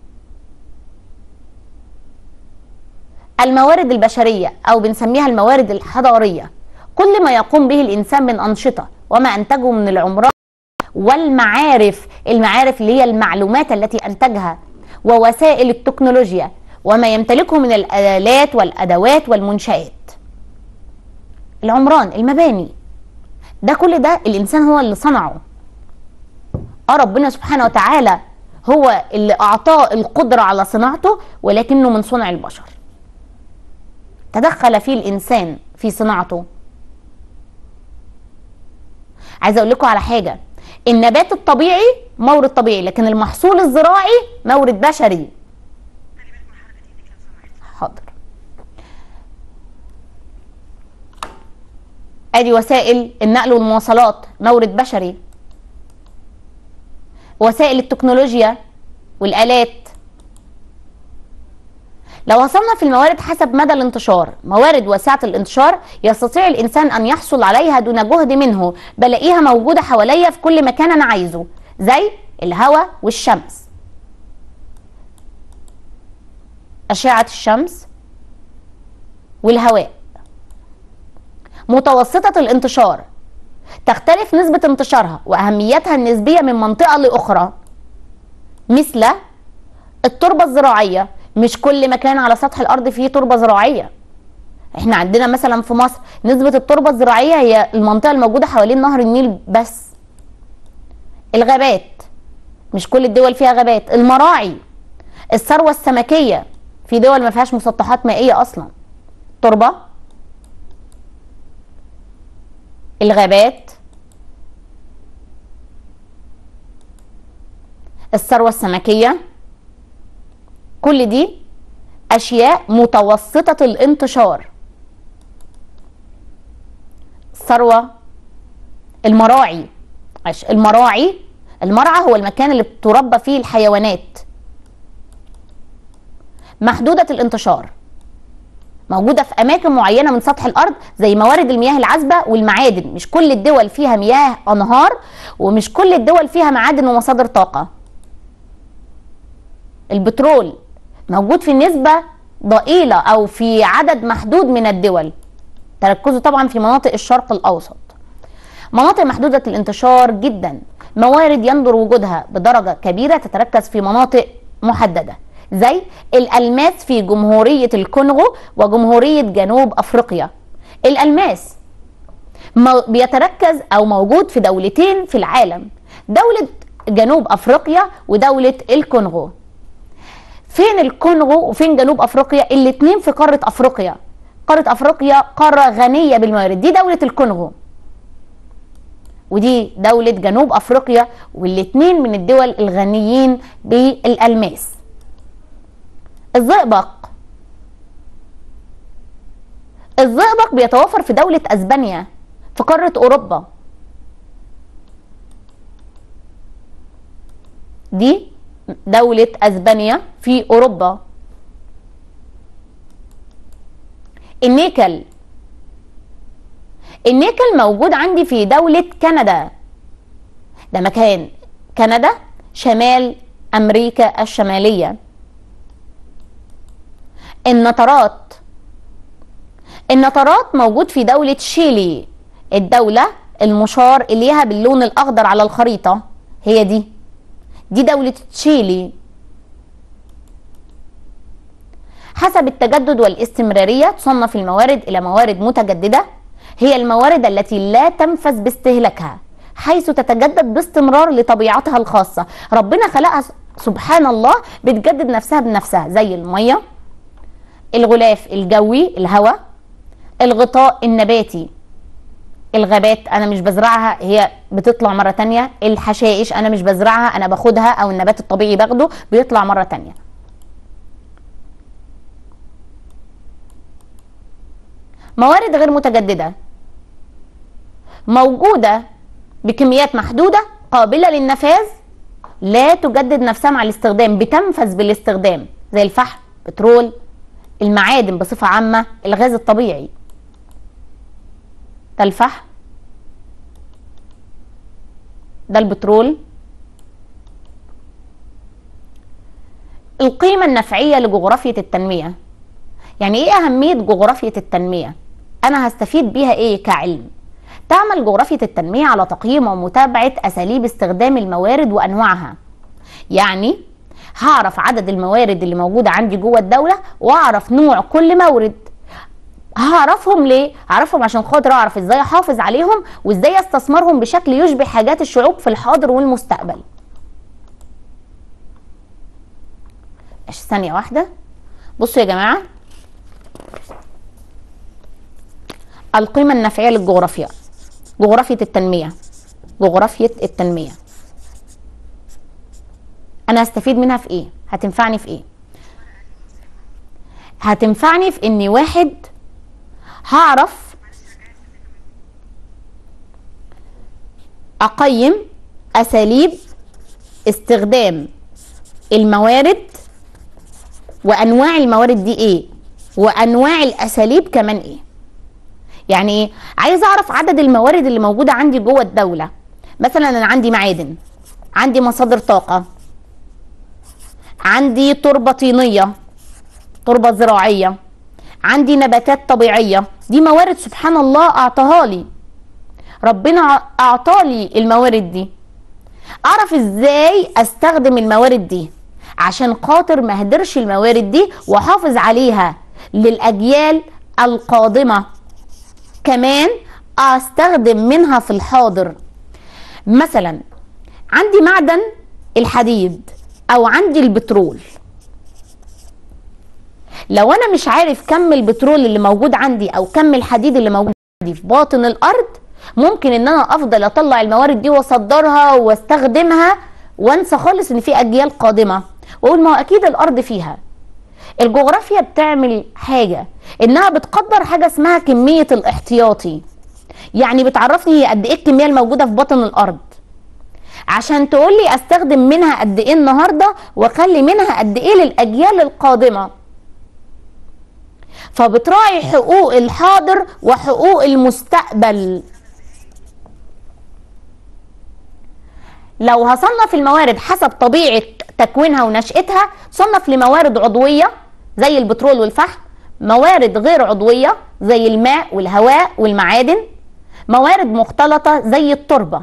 الموارد البشرية أو بنسميها الموارد الحضارية كل ما يقوم به الإنسان من أنشطة وما أنتجه من العمران والمعارف المعارف اللي هي المعلومات التي أنتجها ووسائل التكنولوجيا وما يمتلكه من الآلات والأدوات والمنشآت العمران المباني ده كل ده الإنسان هو اللي صنعه اه ربنا سبحانه وتعالى هو اللي اعطاه القدره على صناعته ولكنه من صنع البشر تدخل فيه الانسان في صناعته عايزه اقول لكم على حاجه النبات الطبيعي مورد طبيعي لكن المحصول الزراعي مورد بشري حاضر ادي وسائل النقل والمواصلات مورد بشري وسائل التكنولوجيا والآلات لو وصلنا في الموارد حسب مدى الانتشار موارد واسعة الانتشار يستطيع الإنسان أن يحصل عليها دون جهد منه بلاقيها موجودة حواليا في كل مكان أنا عايزه زي الهواء والشمس أشعة الشمس والهواء متوسطة الانتشار تختلف نسبة انتشارها وأهميتها النسبية من منطقة لأخرى مثل التربة الزراعية مش كل مكان على سطح الأرض فيه تربة زراعية احنا عندنا مثلا في مصر نسبة التربة الزراعية هي المنطقة الموجودة حوالين نهر النيل بس الغابات مش كل الدول فيها غابات المراعي الثروة السمكية في دول ما فيهاش مسطحات مائية أصلا تربة الغابات الثروة السمكية كل دي أشياء متوسطة الانتشار الثروة المراعي المراعي المرعى هو المكان اللي بتربى فيه الحيوانات محدودة الانتشار موجودة في أماكن معينة من سطح الأرض زي موارد المياه العذبة والمعادن مش كل الدول فيها مياه أنهار ومش كل الدول فيها معادن ومصادر طاقة البترول موجود في نسبة ضئيلة أو في عدد محدود من الدول تركزوا طبعا في مناطق الشرق الأوسط مناطق محدودة الانتشار جدا موارد يندر وجودها بدرجة كبيرة تتركز في مناطق محددة زي الألماس في جمهورية الكونغو وجمهورية جنوب أفريقيا الألماس بيتركز أو موجود في دولتين في العالم دولة جنوب افريقيا ودولة الكونغو فين الكونغو وفين جنوب افريقيا الاتنين في قارة افريقيا قارة افريقيا قارة غنية بالموارد دي دولة الكونغو ودي دولة جنوب افريقيا والاتنين من الدول الغنيين بالالماس الزئبق الزئبق بيتوفر في دولة اسبانيا في قارة اوروبا دي دولة اسبانيا في اوروبا النيكل النيكل موجود عندي في دولة كندا ده مكان كندا شمال امريكا الشمالية النطرات النطرات موجود في دولة شيلي الدولة المشار إليها باللون الأخضر على الخريطة هي دي دي دولة تشيلي حسب التجدد والاستمرارية تصنف الموارد إلى موارد متجددة هي الموارد التي لا تنفذ باستهلاكها حيث تتجدد باستمرار لطبيعتها الخاصة ربنا خلقها سبحان الله بتجدد نفسها بنفسها زي المية الغلاف الجوي الهواء الغطاء النباتي الغابات انا مش بزرعها هي بتطلع مرة تانية الحشائش انا مش بزرعها انا باخدها او النبات الطبيعي باخده بيطلع مرة تانية موارد غير متجددة موجودة بكميات محدودة قابلة للنفاذ لا تجدد نفسها مع الاستخدام بتنفذ بالاستخدام زي الفحم بترول المعادن بصفة عامة الغاز الطبيعي ده الفحم ده البترول القيمة النفعية لجغرافية التنمية يعني ايه أهمية جغرافية التنمية أنا هستفيد بيها ايه كعلم تعمل جغرافية التنمية على تقييم ومتابعة أساليب استخدام الموارد وأنواعها يعني هعرف عدد الموارد اللي موجودة عندي جوه الدولة وأعرف نوع كل مورد هعرفهم ليه؟ هعرفهم عشان خاطر اعرف ازاي احافظ عليهم وازاي استثمرهم بشكل يشبه حاجات الشعوب في الحاضر والمستقبل. ايش ثانية واحدة بصوا يا جماعة القيمة النفعية للجغرافيا جغرافية التنمية جغرافية التنمية أنا هستفيد منها في إيه؟ هتنفعني في إيه؟ هتنفعني في إني واحد هعرف اقيم اساليب استخدام الموارد وانواع الموارد دي ايه وانواع الاساليب كمان ايه يعني ايه عايز اعرف عدد الموارد اللي موجوده عندي جوه الدوله مثلا انا عندي معادن عندي مصادر طاقه عندي تربه طينيه تربه زراعيه عندي نباتات طبيعية دي موارد سبحان الله أعطاها لي ربنا أعطالي الموارد دي أعرف إزاي أستخدم الموارد دي عشان خاطر ما هدرش الموارد دي وحافظ عليها للأجيال القادمة كمان أستخدم منها في الحاضر مثلا عندي معدن الحديد أو عندي البترول لو انا مش عارف كم البترول اللي موجود عندي او كم الحديد اللي موجود عندي في باطن الارض ممكن ان انا افضل اطلع الموارد دي واصدرها واستخدمها وانسى خالص ان في اجيال قادمه واقول ما هو اكيد الارض فيها الجغرافيا بتعمل حاجه انها بتقدر حاجه اسمها كميه الاحتياطي يعني بتعرفني هي قد ايه الكميه الموجوده في باطن الارض عشان تقول لي استخدم منها قد ايه النهارده واخلي منها قد ايه للاجيال القادمه فبتراعي حقوق الحاضر وحقوق المستقبل لو هصنف الموارد حسب طبيعة تكوينها ونشأتها تصنف لموارد عضوية زي البترول والفحم موارد غير عضوية زي الماء والهواء والمعادن موارد مختلطة زي التربة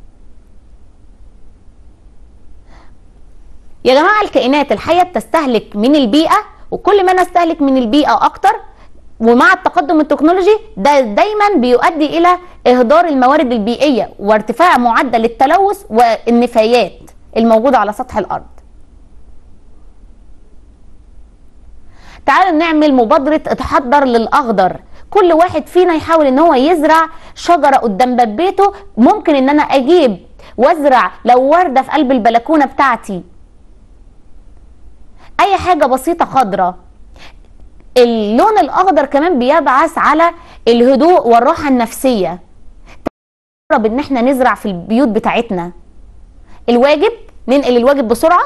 يا جماعة الكائنات الحية بتستهلك من البيئة وكل ما نستهلك من البيئة أكتر ومع التقدم التكنولوجي ده دايما بيؤدي إلى إهدار الموارد البيئية وارتفاع معدل التلوث والنفايات الموجوده على سطح الارض تعالوا نعمل مبادره اتحضر للاخضر كل واحد فينا يحاول ان هو يزرع شجره قدام باب بيته ممكن ان انا اجيب وازرع لو ورده في قلب البلكونه بتاعتي اي حاجه بسيطه خضراء اللون الاخضر كمان بيبعث على الهدوء والراحه النفسيه نجرب ان احنا نزرع في البيوت بتاعتنا الواجب ننقل الواجب بسرعه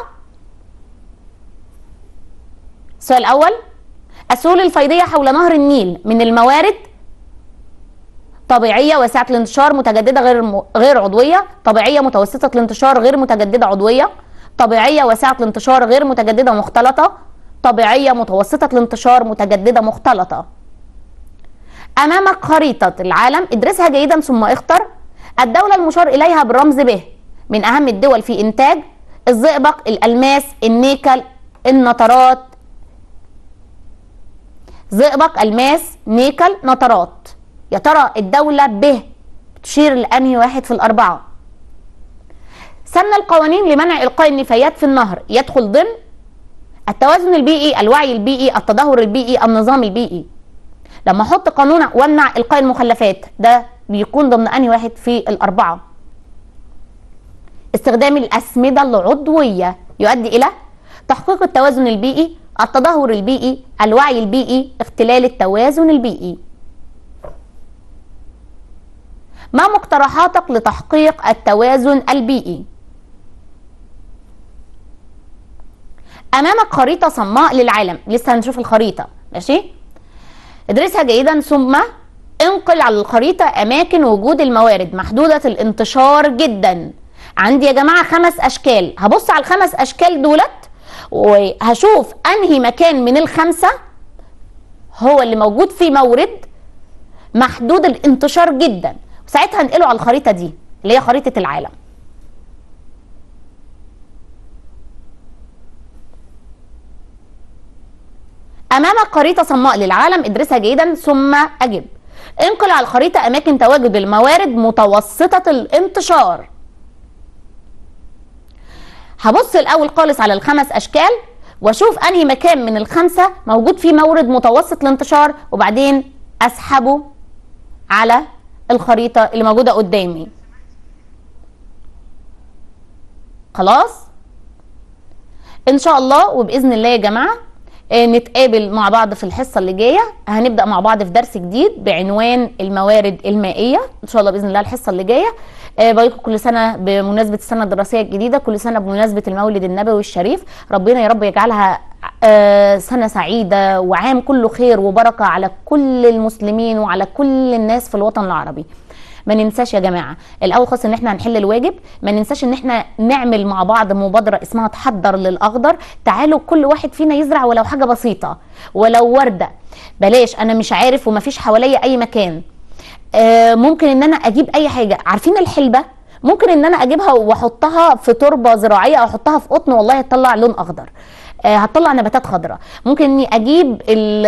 السؤال الاول السهول الفيضيه حول نهر النيل من الموارد طبيعيه واسعه الانتشار متجدده غير م... غير عضويه طبيعيه متوسطه الانتشار غير متجدده عضويه طبيعيه واسعه الانتشار غير متجدده مختلطه طبيعيه متوسطه الانتشار متجدده مختلطه امامك خريطه العالم ادرسها جيدا ثم اختر الدوله المشار اليها بالرمز به من اهم الدول في انتاج الزئبق الالماس النيكل النطرات زئبق الماس نيكل نطرات يا ترى الدولة ب تشير لأنهي واحد في الأربعة سن القوانين لمنع إلقاء النفايات في النهر يدخل ضمن التوازن البيئي الوعي البيئي التدهور البيئي النظام البيئي لما احط قانون وامنع القاء المخلفات ده بيكون ضمن انهي واحد في الاربعه استخدام الاسمده العضويه يؤدي الى تحقيق التوازن البيئي التدهور البيئي الوعي البيئي اختلال التوازن البيئي ما مقترحاتك لتحقيق التوازن البيئي امامك خريطه صماء للعالم لسه هنشوف الخريطه ماشي ادرسها جيدا ثم انقل على الخريطه اماكن وجود الموارد محدوده الانتشار جدا عندي يا جماعه خمس اشكال هبص على الخمس اشكال دولت وهشوف انهي مكان من الخمسه هو اللي موجود فيه مورد محدود الانتشار جدا وساعتها هنقله على الخريطه دي اللي هي خريطه العالم امامك خريطه صماء للعالم ادرسها جيدا ثم اجب انقل على الخريطه اماكن تواجد الموارد متوسطه الانتشار هبص الاول خالص على الخمس اشكال واشوف انهي مكان من الخمسه موجود فيه مورد متوسط الانتشار وبعدين اسحبه على الخريطه اللي موجوده قدامي خلاص ان شاء الله وباذن الله يا جماعه نتقابل مع بعض في الحصه اللي جايه هنبدا مع بعض في درس جديد بعنوان الموارد المائيه ان شاء الله باذن الله الحصه اللي جايه بقولكم كل سنه بمناسبه السنه الدراسيه الجديده كل سنه بمناسبه المولد النبوي الشريف ربنا يا رب يجعلها سنه سعيده وعام كله خير وبركه على كل المسلمين وعلى كل الناس في الوطن العربي ما ننساش يا جماعه الاول خالص ان احنا هنحل الواجب ما ننساش ان احنا نعمل مع بعض مبادره اسمها تحضر للاخضر تعالوا كل واحد فينا يزرع ولو حاجه بسيطه ولو ورده بلاش انا مش عارف ومفيش حواليا اي مكان آه ممكن ان انا اجيب اي حاجه عارفين الحلبه ممكن ان انا اجيبها واحطها في تربه زراعيه او احطها في قطن والله هتطلع لون اخضر آه هتطلع نباتات خضراء ممكن اني اجيب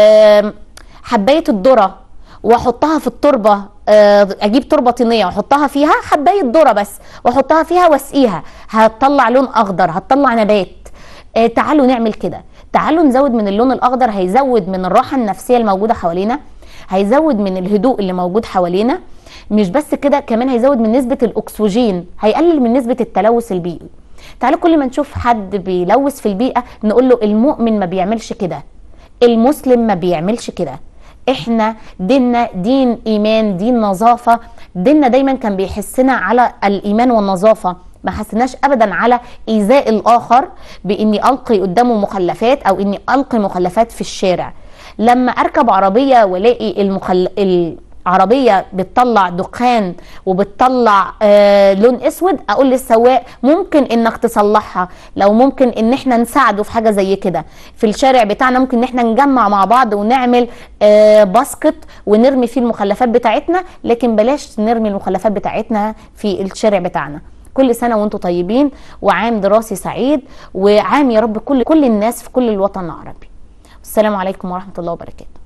حبايه الذره واحطها في التربه اجيب تربه طينيه واحطها فيها حبايه ذره بس واحطها فيها واسقيها هتطلع لون اخضر هتطلع نبات آه تعالوا نعمل كده تعالوا نزود من اللون الاخضر هيزود من الراحه النفسيه الموجوده حوالينا هيزود من الهدوء اللي موجود حوالينا مش بس كده كمان هيزود من نسبه الاكسجين هيقلل من نسبه التلوث البيئي تعالوا كل ما نشوف حد بيلوث في البيئه نقول له المؤمن ما بيعملش كده المسلم ما بيعملش كده احنا ديننا دين ايمان دين نظافه ديننا دايما كان بيحسنا على الايمان والنظافه ما حسناش ابدا على ايذاء الاخر باني القي قدامه مخلفات او اني القي مخلفات في الشارع لما اركب عربيه والاقي المخل... العربيه بتطلع دخان وبتطلع آه لون اسود اقول للسواق ممكن انك تصلحها لو ممكن ان احنا نساعده في حاجه زي كده في الشارع بتاعنا ممكن ان احنا نجمع مع بعض ونعمل آه باسكت ونرمي فيه المخلفات بتاعتنا لكن بلاش نرمي المخلفات بتاعتنا في الشارع بتاعنا كل سنه وانتم طيبين وعام دراسي سعيد وعام يا رب كل كل الناس في كل الوطن العربي السلام عليكم ورحمه الله وبركاته